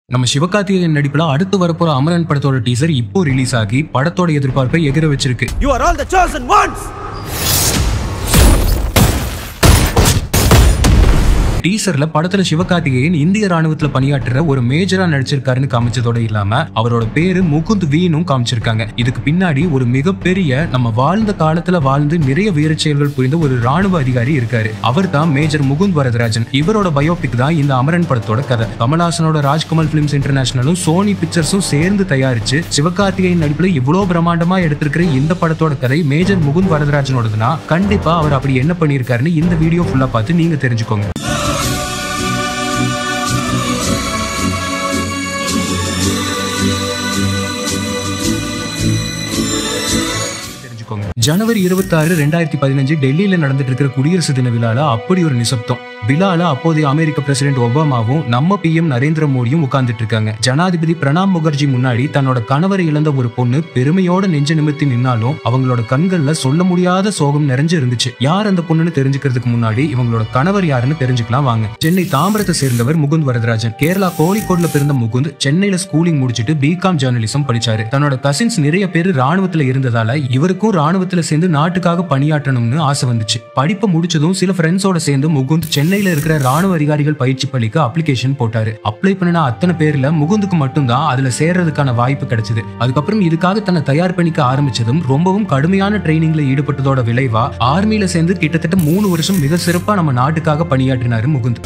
நம்ம சிவகார்த்திகேயன் நடிப்புல அடுத்து வரப்போற அமரன் படத்தோட டீசர் இப்போ ரிலீஸ் ஆகி படத்தோட எதிர்பார்ப்பை எகிர வச்சிருக்கு You are all the chosen ones! டீசர்ல படத்துல சிவகார்த்திகேயன் இந்திய ராணுவத்துல பணியாற்றுற ஒரு மேஜரா நடிச்சிருக்காருன்னு காமிச்சதோட இல்லாம அவரோட பேரு முகுந்த் வீனும் காமிச்சிருக்காங்க இதுக்கு பின்னாடி ஒரு மிகப்பெரிய நம்ம வாழ்ந்த காலத்துல வாழ்ந்து நிறைய வீரச் செயல்கள் புரிந்த ஒரு ராணுவ அதிகாரி இருக்காரு அவர் தான் மேஜர் முகுந்த் வரதராஜன் இவரோட பயோபிக் தான் இந்த அமரன் படத்தோட கதை கமல்ஹாசனோட ராஜ்கமல் பிலிம்ஸ் இன்டர்நேஷனலும் சோனி பிக்சர்ஸும் சேர்ந்து தயாரிச்சு சிவகார்த்திகேயன் நடிப்புல இவ்வளவு பிரம்மாண்டமா எடுத்திருக்கிற இந்த படத்தோட கதை மேஜர் முகுந்த் வரதராஜனோடதுன்னா கண்டிப்பா அவர் அப்படி என்ன பண்ணியிருக்காருன்னு இந்த வீடியோ ஃபுல்லா பார்த்து நீங்க தெரிஞ்சுக்கோங்க தெரிஞ்சுக்கோங்க ஜனவரி இருபத்தி ஆறு ரெண்டாயிரத்தி பதினஞ்சு டெல்லியில நடந்துட்டு இருக்கிற குடியரசு தின விழால அப்படி ஒரு நிசப்தம் விழால அப்போதைய அமெரிக்க பிரசிடென்ட் ஒபாமாவும் நம்ம பிஎம் நரேந்திர மோடியும் உட்கார்ந்துட்டு இருக்காங்க ஜனாதிபதி பிரணாப் முகர்ஜி முன்னாடி தன்னோட கணவரை இழந்த ஒரு பொண்ணு பெருமையோட நெஞ்ச நிமித்தி நின்னாலும் அவங்களோட கண்கள்ல சொல்ல முடியாத சோகம் நிறைஞ்சு இருந்துச்சு யார் அந்த பொண்ணுன்னு தெரிஞ்சுக்கிறதுக்கு முன்னாடி இவங்களோட கணவர் யாருன்னு தெரிஞ்சுக்கலாம் வாங்க சென்னை தாம்பரத்தை சேர்ந்தவர் முகுந்த் வரதராஜன் கேரளா கோழிக்கோட்ல பிறந்த முகுந்த் சென்னையில ஸ்கூலிங் முடிச்சிட்டு பிகாம் ஜேர்னலிசம் படிச்சாரு தன்னோட கசின்ஸ் நிறைய பேர் ராணுவத்துல இருந்ததால இவருக்கும் ராணுவத்துல சேர்ந்து நாட்டுக்காக பணியாற்றணும்னு ஆசை வந்துச்சு படிப்பை முடிச்சதும் சில ஃப்ரெண்ட்ஸோட சேர்ந்து முகுந்த் சென்னையில இருக்கிற ராணுவ அதிகாரிகள் பயிற்சி பள்ளிக்கு அப்ளிகேஷன் போட்டாரு அப்ளை பண்ணின அத்தனை பேர்ல முகுந்துக்கு மட்டும்தான் அதுல சேர்றதுக்கான வாய்ப்பு கிடைச்சது அதுக்கப்புறம் இதுக்காக தன்னை தயார் பண்ணிக்க ஆரம்பிச்சதும் ரொம்பவும் கடுமையான ட்ரைனிங்ல ஈடுபட்டதோட விளைவா ஆர்மியில சேர்ந்து கிட்டத்தட்ட மூணு வருஷம் மிக சிறப்பா நம்ம நாட்டுக்காக பணியாற்றினாரு முகுந்த்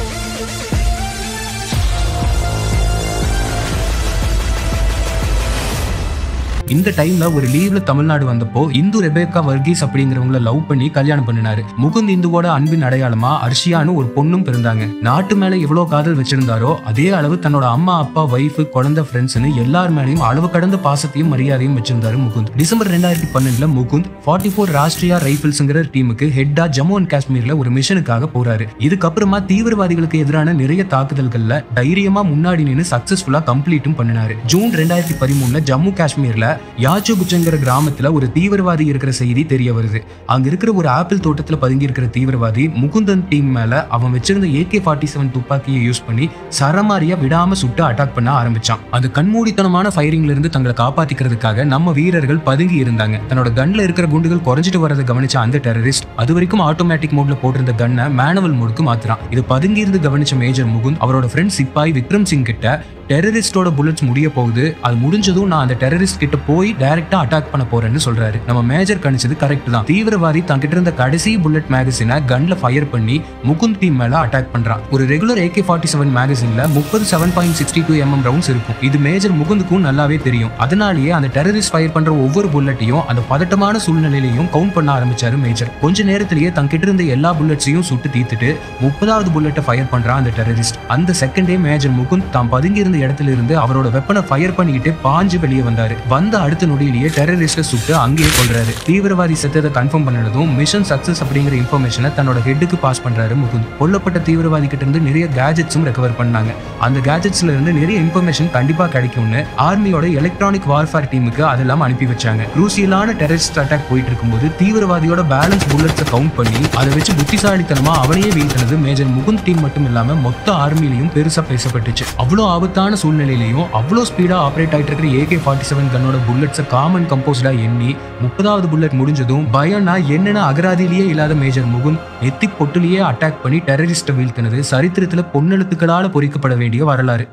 இந்த டைம்ல ஒரு லீவ்ல தமிழ்நாடு வந்தப்போ இந்து ரெபேக்கா வர்கீஸ் அப்படிங்கிறவங்கள லவ் பண்ணி கல்யாணம் பண்ணினாரு முகுந்த் இந்துவோட அன்பின் அடையாளமா அர்ஷியான்னு ஒரு பொண்ணும் பிறந்தாங்க நாட்டு மேல எவ்வளவு காதல் வச்சிருந்தாரோ அதே அளவு தன்னோட அம்மா அப்பா ஒய்ஃப் குழந்தை ஃப்ரெண்ட்ஸ்னு எல்லார் மேலயும் அளவு கடந்த பாசத்தையும் மரியாதையும் வச்சிருந்தாரு முகுந்த் டிசம்பர் ரெண்டாயிரத்தி பன்னெண்டுல முகுந்த் ஃபார்ட்டி ஃபோர் ராஷ்டிரியா ரைபிள்ஸ்ங்கிற டீமுக்கு ஹெட்டா ஜம்மு அண்ட் காஷ்மீர்ல ஒரு மிஷனுக்காக போறாரு இதுக்கப்புறமா தீவிரவாதிகளுக்கு எதிரான நிறைய தாக்குதல்கள்ல தைரியமா முன்னாடி நின்று சக்சஸ்ஃபுல்லா கம்ப்ளீட்டும் பண்ணினாரு ஜூன் ரெண்டாயிரத்தி பதிமூணுல ஜம்மு காஷ்மீர்ல யாச்சுகுச்சங்கிற கிராமத்துல ஒரு தீவிரவாதி இருக்கிற செய்தி தெரிய வருது அங்க இருக்கிற ஒரு ஆப்பிள் தோட்டத்துல பதுங்கி இருக்கிற தீவிரவாதி முகுந்தன் டீம் மேல அவன் வச்சிருந்த ஏகே ஃபார்ட்டி செவன் துப்பாக்கியை யூஸ் பண்ணி சரமாரியா விடாம சுட்டு அட்டாக் பண்ண ஆரம்பிச்சான் அந்த கண்மூடித்தனமான ஃபயரிங்ல இருந்து தங்களை காப்பாத்திக்கிறதுக்காக நம்ம வீரர்கள் பதுங்கி இருந்தாங்க தன்னோட கன்ல இருக்கிற குண்டுகள் குறைஞ்சிட்டு வரதை கவனிச்ச அந்த டெரரிஸ்ட் அது வரைக்கும் ஆட்டோமேட்டிக் மோட்ல போட்டிருந்த கன்னை மேனுவல் மோடுக்கு மாத்துறான் இது பதுங்கி இருந்து கவனிச்ச மேஜர் முகுந்த் அவரோட ஃப்ரெண்ட் சிப்பாய் விக்ரம் சிங் கிட்ட டெரரிஸ்டோட புல்லட்ஸ் முடிய போகுது அது முடிஞ்சதும் நான் அந்த டெரரிஸ்ட் கிட்ட போய் டைரக்டா அட்டாக் பண்ண போறேன்னு சொல்றாரு நம்ம மேஜர் கணிச்சது கரெக்ட் தான் தீவிரவாதி தன்கிட்ட இருந்த கடைசி புல்லட் மேகசினை கன்ல ஃபயர் பண்ணி முகுந்த் டீம் மேல அட்டாக் பண்றான் ஒரு ரெகுலர் ஏகே ஃபார்ட்டி செவன் மேகசின்ல முப்பது seven point sixty two mm rounds இருக்கும் இது மேஜர் முகுந்துக்கும் நல்லாவே தெரியும் அதனாலேயே அந்த டெரரிஸ்ட் ஃபயர் பண்ற ஒவ்வொரு புல்லட்டையும் அந்த பதட்டமான சூழ்நிலையிலையும் கவுண்ட் பண்ண ஆரம்பிச்சாரு மேஜர் கொஞ்ச நேரத்திலேயே தன்கிட்ட இருந்த எல்லா புல்லட்ஸையும் சுட்டு தீத்துட்டு முப்பதாவது புல்லட்டை ஃபயர் பண்றான் அந்த டெரரிஸ்ட் அந்த செகண்டே மேஜர் முகுந்த் தாம் பதுங்கி இருந்த இடத்துல இருந்து அவரோட வெப்பனை ஃபயர் பண்ணிக்கிட்டு பாஞ்சு வெளியே வந்தாரு வந்த அடுத்த நொடியிலேயே டெரரிஸ்ட சுட்டு அங்கேயே கொள்றாரு தீவிரவாதி செத்ததை கன்ஃபார்ம் பண்ணதும் மிஷன் சக்சஸ் அப்படிங்கிற இன்ஃபர்மேஷனை தன்னோட ஹெட்டுக்கு பாஸ் பண்றாரு முகுந்த் கொல்லப்பட்ட தீவிரவாதி கிட்ட இருந்து நிறைய கேஜெட்ஸும் ரெக்கவர் பண்ணாங்க அந்த கேஜெட்ஸ்ல இருந்து நிறைய இன்ஃபர்மேஷன் கண்டிப்பா கிடைக்கும்னு ஆர்மியோட எலக்ட்ரானிக் வார்ஃபேர் டீமுக்கு அதெல்லாம் அனுப்பி வச்சாங்க குரூசியலான டெரரிஸ்ட் அட்டாக் போயிட்டு இருக்கும்போது தீவிரவாதியோட பேலன்ஸ் புல்லட்ஸை கவுண்ட் பண்ணி அதை வச்சு புத்திசாலித்தனமா அவனையே வீழ்த்தினது மேஜர் முகுந்த் டீம் மட்டும் இல்லாம மொத்த ஆர்மிலையும் பெருசா பேசப்பட்டுச்சு அவ்வளோ ஆபத்தான சூழ்நிலையிலையும் அவ்வளோ ஸ்பீடா ஆப்ரேட் ஆயிட்டு இருக்கிற ஏகே ஃபார்ட்டி செவன் கன்னோட புல்லட்ஸை காமன் கம்போஸ்டா எண்ணி முப்பதாவது புல்லட் முடிஞ்சதும் பயம்னா என்னென்ன அகராதியிலேயே இல்லாத மேஜர் முகுந்த் நெத்தி பொட்டுலயே அட்டாக் பண்ணி டெரரிஸ்ட வீழ்த்தினது சரித்திரத்துல பொன்னெழுத்துக்களால பொறிக்கப்பட வேண்டிய வரலாறு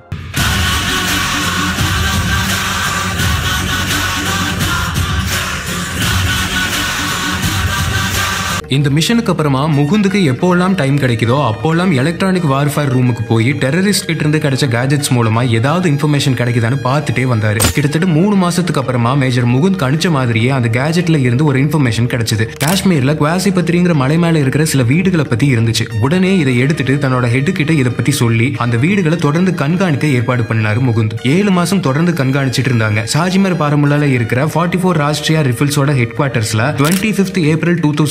இந்த மிஷனுக்கு அப்புறமா முகுந்துக்கு எப்போல்லாம் டைம் கிடைக்குதோ அப்போல்லாம் எலக்ட்ரானிக் வார்ஃபேர் ரூமுக்கு போய் டெரரிஸ்ட் கிட்ட இருந்து கிடைச்ச கேஜெட்ஸ் மூலமா ஏதாவது இன்ஃபர்மேஷன் கிடைக்குதான்னு பார்த்துட்டே வந்தாரு கிட்டத்தட்ட மூணு மாசத்துக்கு அப்புறமா மேஜர் முகுந்த் கணிச்ச மாதிரியே அந்த கேஜெட்ல இருந்து ஒரு இன்ஃபர்மேஷன் கிடைச்சது காஷ்மீர்ல குவாசி பத்திரிங்கிற மலை மேல இருக்கிற சில வீடுகளை பத்தி இருந்துச்சு உடனே இதை எடுத்துட்டு தன்னோட ஹெட் கிட்ட இதை பத்தி சொல்லி அந்த வீடுகளை தொடர்ந்து கண்காணிக்க ஏற்பாடு பண்ணாரு முகுந்த் ஏழு மாசம் தொடர்ந்து கண்காணிச்சிட்டு இருந்தாங்க சாஜிமர் பாரமுல்லால இருக்கிற ஃபார்ட்டி ஃபோர் ராஷ்டிரியா ரிஃபிள்ஸோட ஹெட் குவார்டர்ஸ்ல twenty fifth April two thousand fourteen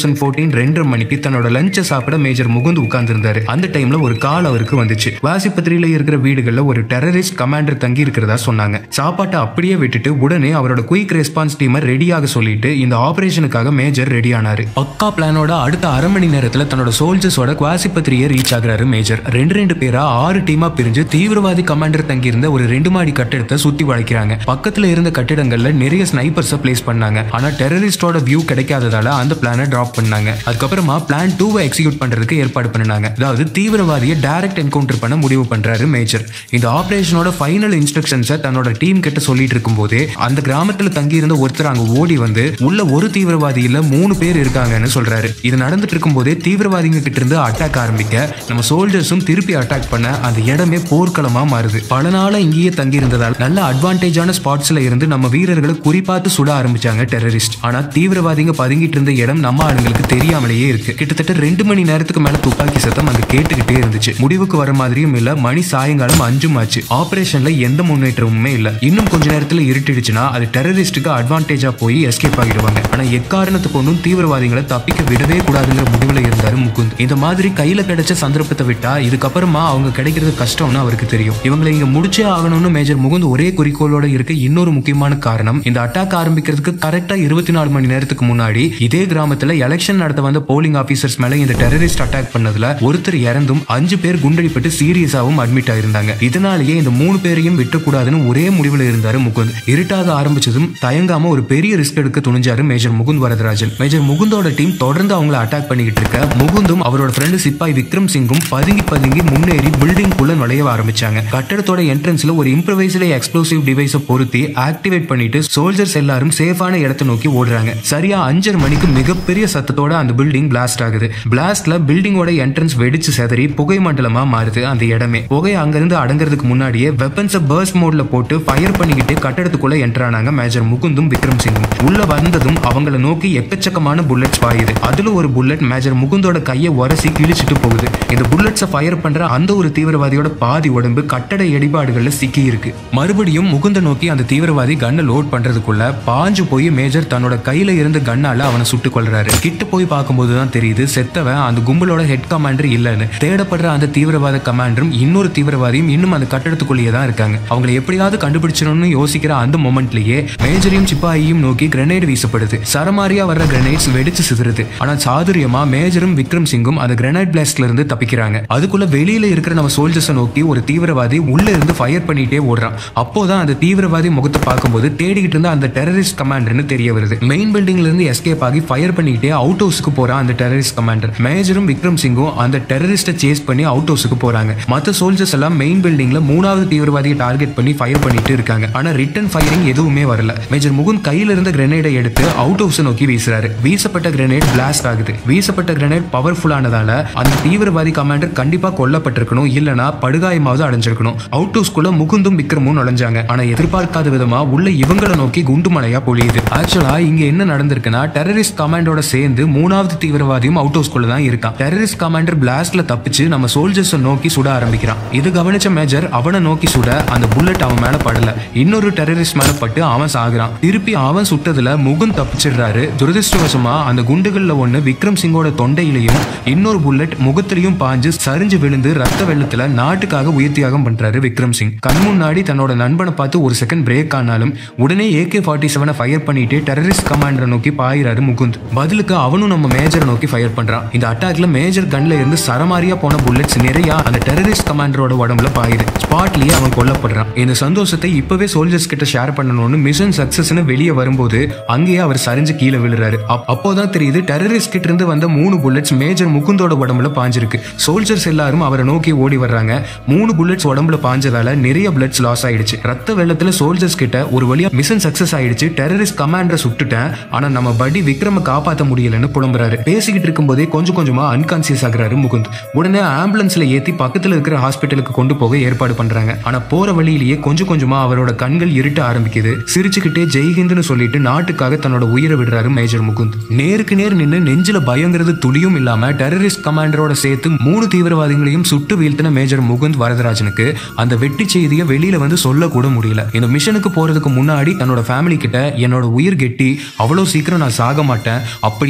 morning ரெண்டரை மணிக்கு தன்னோட லஞ்சை சாப்பிட மேஜர் முகுந்த் உட்கார்ந்திருந்தாரு அந்த டைம்ல ஒரு கால் அவருக்கு வந்துச்சு வாசிப்பத்திரியில இருக்கிற வீடுகள்ல ஒரு டெரரிஸ்ட் கமாண்டர் தங்கி இருக்கிறதா சொன்னாங்க சாப்பாட்டை அப்படியே விட்டுட்டு உடனே அவரோட குயிக் ரெஸ்பான்ஸ் டீமை ரெடியாக சொல்லிட்டு இந்த ஆபரேஷனுக்காக மேஜர் ரெடி ஆனாரு பக்கா பிளானோட அடுத்த அரை மணி நேரத்துல தன்னோட சோல்ஜர்ஸோட குவாசிப்பத்திரியை ரீச் ஆகுறாரு மேஜர் ரெண்டு ரெண்டு பேரா ஆறு டீமா பிரிஞ்சு தீவிரவாதி கமாண்டர் தங்கியிருந்த ஒரு ரெண்டு மாடி கட்டிடத்தை சுத்தி வளைக்கிறாங்க பக்கத்துல இருந்த கட்டிடங்கள்ல நிறைய ஸ்னைப்பர்ஸை பிளேஸ் பண்ணாங்க ஆனா டெரரிஸ்டோட வியூ கிடைக்காததால அந்த பிளானை டிராப் பண்ணாங்க அதுக்கப்புறமா பிளான் டூவை எக்ஸிக்யூட் பண்றதுக்கு ஏற்பாடு பண்ணினாங்க அதாவது தீவிரவாதியை டைரக்ட் என்கவுண்டர் பண்ண முடிவு பண்றாரு மேஜர் இந்த ஆபரேஷனோட ஃபைனல் இன்ஸ்ட்ரக்ஷன்ஸை தன்னோட டீம் கிட்ட சொல்லிட்டு இருக்கும்போதே அந்த கிராமத்துல தங்கி இருந்த ஒருத்தர் அங்க ஓடி வந்து உள்ள ஒரு தீவிரவாதி இல்ல மூணு பேர் இருக்காங்கன்னு சொல்றாரு இது நடந்துட்டு இருக்கும்போதே தீவிரவாதிங்க கிட்ட இருந்து அட்டாக் ஆரம்பிக்க நம்ம சோல்ஜர்ஸும் திருப்பி அட்டாக் பண்ண அந்த இடமே போர்க்களமா மாறுது பல நாளா இங்கேயே தங்கி இருந்ததால் நல்ல அட்வான்டேஜான ஸ்பாட்ஸ்ல இருந்து நம்ம வீரர்களை குறிப்பாத்து சுட ஆரம்பிச்சாங்க டெரரிஸ்ட் ஆனா தீவிரவாதிங்க பதுங்கிட்டு இருந்த இடம் நம்ம ஆளுங்களுக்கு தெரியாமலேயே இருக்கு கிட்டத்தட்ட ரெண்டு மணி நேரத்துக்கு மேல துப்பாக்கி சத்தம் அங்க கேட்டுக்கிட்டே இருந்துச்சு முடிவுக்கு வர மாதிரியும் இல்ல மணி சாயங்காலம் அஞ்சும் ஆச்சு ஆபரேஷன்ல எந்த முன்னேற்றமுமே இல்ல இன்னும் கொஞ்ச நேரத்துல இருட்டிடுச்சுன்னா அது டெரரிஸ்டுக்கு அட்வான்டேஜா போய் எஸ்கேப் ஆகிடுவாங்க ஆனா எக்காரணத்தை கொண்டும் தீவிரவாதிகளை தப்பிக்க விடவே கூடாதுங்கிற முடிவுல இருந்தாரு முகுந்த் இந்த மாதிரி கையில கிடைச்ச சந்தர்ப்பத்தை விட்டா இதுக்கப்புறமா அவங்க கிடைக்கிறது கஷ்டம்னு அவருக்கு தெரியும் இவங்களை இங்க முடிச்சே ஆகணும்னு மேஜர் முகுந்த் ஒரே குறிக்கோளோட இருக்க இன்னொரு முக்கியமான காரணம் இந்த அட்டாக் ஆரம்பிக்கிறதுக்கு கரெக்டா இருபத்தி நாலு மணி நேரத்துக்கு முன்னாடி இதே கிராமத்துல எலெக்ஷன் நடத்த வந்த போலிங் ஆபீசர்ஸ் மேல இந்த டெரரிஸ்ட் அட்டாக் பண்ணதுல ஒருத்தர் இறந்தும் அஞ்சு பேர் குண்டடிப்பட்டு சீரியஸாவும் அட்மிட் ஆயிருந்தாங்க இதனாலேயே இந்த மூணு பேரையும் விட்டுக்கூடாதுன்னு ஒரே முடிவுல இருந்தாரு முகுந்த் இருட்டாக ஆரம்பிச்சதும் தயங்காம ஒரு பெரிய ரிஸ்க் எடுக்க துணிஞ்சாரு மேஜர் முகுந்த் வரதராஜன் மேஜர் முகுந்தோட டீம் தொடர்ந்து அவங்கள அட்டாக் பண்ணிக்கிட்டு இருக்க முகுந்தும் அவரோட ஃப்ரெண்டு சிப்பாய் விக்ரம் சிங்கும் பதுங்கி பதுங்கி முன்னேறி பில்டிங் குள்ள நுழைய ஆரம்பிச்சாங்க கட்டடத்தோட என்ட்ரன்ஸ்ல ஒரு இம்ப்ரவைஸ்ல எக்ஸ்ப்ளோசிவ் டிவைஸை பொருத்தி ஆக்டிவேட் பண்ணிட்டு சோல்ஜர்ஸ் எல்லாரும் சேஃபான இடத்தை நோக்கி ஓடுறாங்க சரியா அஞ்சரை மணிக்கு மிகப்பெரிய சத்தத்தோட அந்த பில்டிங் பிளாஸ்ட் ஆகுது பிளாஸ்ட்ல பில்டிங்கோட என்ட்ரன்ஸ் வெடிச்சு செதறி புகை மண்டலமா மாறுது அந்த இடமே புகை அங்கிருந்து அடங்குறதுக்கு முன்னாடியே வெப்பன்ஸை பர்ஸ்ட் மோட்ல போட்டு ஃபயர் பண்ணிக்கிட்டு கட்டடத்துக்குள்ள என்டர் ஆனாங்க மேஜர் முகுந்தும் விக்ரம் சிங்கும் உள்ள வந்ததும் அவங்கள நோக்கி எக்கச்சக்கமான புல்லட்ஸ் பாயுது அதுல ஒரு புல்லட் மேஜர் முகுந்தோட கையை உரசி கிழிச்சிட்டு போகுது இந்த புல்லட்ஸை ஃபயர் பண்ற அந்த ஒரு தீவிரவாதியோட பாதி உடம்பு கட்டட இடிபாடுகள்ல சிக்கி இருக்கு மறுபடியும் முகுந்த நோக்கி அந்த தீவிரவாதி கன்னை லோட் பண்றதுக்குள்ள பாஞ்சு போய் மேஜர் தன்னோட கையில இருந்த கண்ணால அவனை சுட்டு கொள்றாரு கிட்ட போய் பார்க்கும்போது தான் தெரியுது செத்தவன் அந்த கும்பலோட ஹெட் கமாண்டர் இல்லைன்னு தேடப்படுற அந்த தீவிரவாத கமாண்டரும் இன்னொரு தீவிரவாதியும் இன்னும் அந்த கட்டடத்துக்குள்ளேயே தான் இருக்காங்க அவங்களை எப்படியாவது கண்டுபிடிச்சிடணும்னு யோசிக்கிற அந்த மொமெண்ட்லயே மேஜரையும் சிப்பாயையும் நோக்கி கிரனேட் வீசப்படுது சரமாரியா வர்ற கிரனேட்ஸ் வெடிச்சு சிதறுது ஆனா சாதுரியமா மேஜரும் விக்ரம் சிங்கும் அந்த கிரனேட் பிளாஸ்ட்ல இருந்து தப்பிக்கிறாங்க அதுக்குள்ள வெளியில இருக்கிற நம்ம சோல்ஜர்ஸை நோக்கி ஒரு தீவிரவாதி உள்ள இருந்து ஃபயர் பண்ணிட்டே ஓடுறான் அப்போதான் அந்த தீவிரவாதி முகத்தை பார்க்கும்போது தேடிக்கிட்டு இருந்த அந்த டெரரிஸ்ட் கமாண்டர்னு தெரிய வருது மெயின் பில்டிங்ல இருந்து எஸ்கேப் ஆகி ஃபயர் பண்ணிக்கிட்டே அவுட் ஹவுஸ்க்கு போறான் அந்த டெரரிஸ்ட் கமாண்டர் மேஜரும் விக்ரம் சிங்கும் அந்த டெரரிஸ்ட்டை சேஸ் பண்ணி அவுட் ஹவுஸ்க்கு போறாங்க மற்ற சோல்ஜர்ஸ் எல்லாம் மெயின் பில்டிங்ல மூணாவது தீவிரவாதியை டார்கெட் பண்ணி ஃபயர் பண்ணிட்டு இருக்காங்க ஆனா ரிட்டன் ஃபயரிங் எதுவுமே வரல மேஜர் முகுந்த் கையில இருந்த கிரனேடை எடுத்து அவுட் ஹவுஸ் நோக்கி வீசுறாரு வீசப்பட்ட கிரனேட் பிளாஸ்ட் ஆகுது வீசப்பட்ட கிரனேட் பவர்ஃபுல்லானதால அந்த தீவிரவாதி கமாண்டர் கண்டிப்பா கொல்லப்பட்டிருக்கணும் இல்லனா படுகாயமாவது அடைஞ்சிருக்கணும் அவுட் ஹவுஸ்க்குள்ள முகுந்தும் விக்ரமும் நுழைஞ்சாங்க ஆனா எதிர்பார்க்காத விதமா உள்ள இவங்கள நோக்கி குண்டு மலையா பொழியுது ஆக்சுவலா இங்க என்ன நடந்திருக்குன்னா டெரரிஸ்ட் கமாண்டோட சேர்ந்து மூணாவது தீவிரவாதியும் அவுட் ஹவுஸ்க்குள்ள தான் இருக்கான் டெரரிஸ்ட் கமாண்டர் பிளாஸ்ட்ல தப்பிச்சு நம்ம சோல்ஜர்ஸ் நோக்கி சுட ஆரம்பிக்கிறான் இது கவனிச்ச மேஜர் அவனை நோக்கி சுட அந்த புல்லட் அவன் மேல படல இன்னொரு டெரரிஸ்ட் மேல பட்டு அவன் சாகுறான் திருப்பி அவன் சுட்டதுல முகுந்த் தப்பிச்சிடுறாரு துரதிருஷ்டவசமா அந்த குண்டுகள்ல ஒண்ணு விக்ரம் சிங்கோட தொண்டையிலையும் இன்னொரு புல்லட் முகத்திலையும் பாஞ்சு சரிஞ்சு விழுந்து ரத்த வெள்ளத்துல நாட்டுக்காக உயிர் தியாகம் பண்றாரு விக்ரம் சிங் கண் முன்னாடி தன்னோட நண்பனை பார்த்து ஒரு செகண்ட் பிரேக் ஆனாலும் உடனே ஏகே ஃபார்ட்டி செவனை ஃபயர் பண்ணிட்டு டெரரிஸ்ட் கமாண்டரை நோக்கி பாயிறாரு முகுந்த் பதிலுக்கு அவனும் நம்ம மேஜரை நோக்கி ஃபயர் பண்றான் இந்த அட்டாக்ல மேஜர் கன்ல இருந்து சரமாரியா போன புல்லட்ஸ் நிறைய அந்த டெரரிஸ்ட் கமாண்டரோட உடம்புல பாயுது ஸ்பாட்லயே அவன் கொல்லப்படுறான் இந்த சந்தோஷத்தை இப்பவே சோல்ஜர்ஸ் கிட்ட ஷேர் பண்ணணும்னு மிஷன் சக்சஸ்னு வெளியே வரும்போது அங்கேயே அவர் சரிஞ்சு கீழே விழுறாரு அப்- அப்போதான் தெரியுது டெரரிஸ்ட் கிட்ட இருந்து வந்த மூணு புல்லட்ஸ் மேஜர் முகுந்தோட உடம்புல பாஞ்சிருக்கு சோல்ஜர்ஸ் எல்லாரும் அவரை நோக்கி ஓடி வர்றாங்க மூணு புல்லட்ஸ் உடம்புல பாஞ்சதால நிறைய பிளட்ஸ் லாஸ் ஆயிடுச்சு ரத்த வெள்ளத்துல சோல்ஜர்ஸ் கிட்ட ஒரு வழியா மிஷன் சக்சஸ் ஆயிடுச்சு டெரரிஸ்ட் கமாண்டரை சுட்டுட்டேன் ஆனா நம்ம படி விக்ரம காப்பாத்த முடியலன்னு புலம்புறாரு பேசிக்கிட்டு இருக்கும்போதே கொஞ்சம் கொஞ்சமா அன்கான்சியஸ் ஆகுறாரு முகுந்த் உடனே ஆம்புலன்ஸ்ல ஏத்தி பக்கத்துல இருக்கிற ஹாஸ்பிட்டலுக்கு கொண்டு போக ஏற்பாடு பண்றாங்க ஆனா போற வழியிலேயே கொஞ்சம் கொஞ்சமா அவரோட கண்கள் இருட்ட ஆரம்பிக்குது சிரிச்சுக்கிட்டே ஜெய்ஹிந்த்னு சொல்லிட்டு நாட்டுக்காக தன்னோட உயிரை விடுறாரு மேஜர் முகுந்த் நேருக்கு நேர் நின்னு நெஞ்சில பயங்கிறது துளியும் இல்லாம டெரரிஸ்ட் கமாண்டரோட சேர்த்து மூணு தீவிரவாதிகளையும் சுட்டு வீழ்த்தின மேஜர் முகுந்த் வரதராஜனுக்கு அந்த வெட்டி செய்தியை வெளியில வந்து சொல்ல கூட முடியல இந்த மிஷனுக்கு போறதுக்கு முன்னாடி தன்னோட ஃபேமிலி கிட்ட என்னோட உயிர் கெட்டி அவ்வளோ சீக்கிரம் நான் சாக மாட்டேன் அப்படியே செத்தா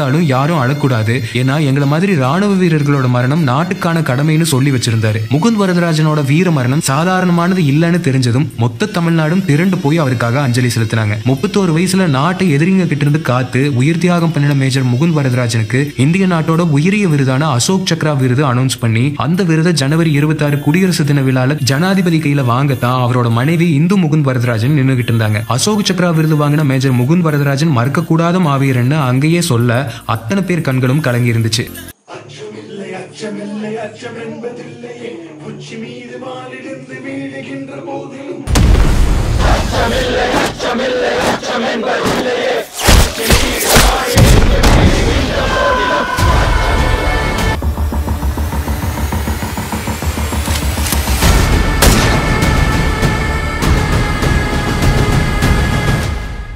இறந்தாலும் யாரும் அழக்கூடாது ஏன்னா எங்களை மாதிரி ராணுவ வீரர்களோட மரணம் நாட்டுக்கான கடமைன்னு சொல்லி வச்சிருந்தாரு முகுந்த் வரதராஜனோட வீர மரணம் சாதாரணமானது இல்லைன்னு தெரிஞ்சதும் மொத்த தமிழ்நாடும் திரண்டு போய் அவருக்காக அஞ்சலி செலுத்தினாங்க முப்பத்தோரு வயசுல நாட்டை எதிரிங்க கிட்ட இருந்து காத்து உயிர் தியாகம் பண்ணின மேஜர் முகுந்த் வரதராஜனுக்கு இந்திய நாட்டோட உயரிய விருதான அசோக் சக்ரா விருது அனௌன்ஸ் பண்ணி அந்த விருதை ஜனவரி இருபத்தி ஆறு குடியரசு தின விழால ஜனாதிபதி கையில வாங்கத்தான் அவரோட மனைவி இந்து முகுந்த் வரதராஜன் நின்னுகிட்டு இருந்தாங்க அசோக் சக்ரா விருது வாங்கின மேஜர் முகுந்த் வரதராஜன் மறக்கக்கூடாத மாவீரன்னு அங்கேயே சொல்ல அத்தனை பேர் கண்களும் கலங்கி இருந்துச்சு அச்சமில்லை அச்சமில்லை அச்சம் என்பதில்லையே உச்சி மீது வானிலிருந்து வீழுகின்ற போதிலும் அச்சமில்லை அச்சமில்லை அச்சம் என்பதில்லையே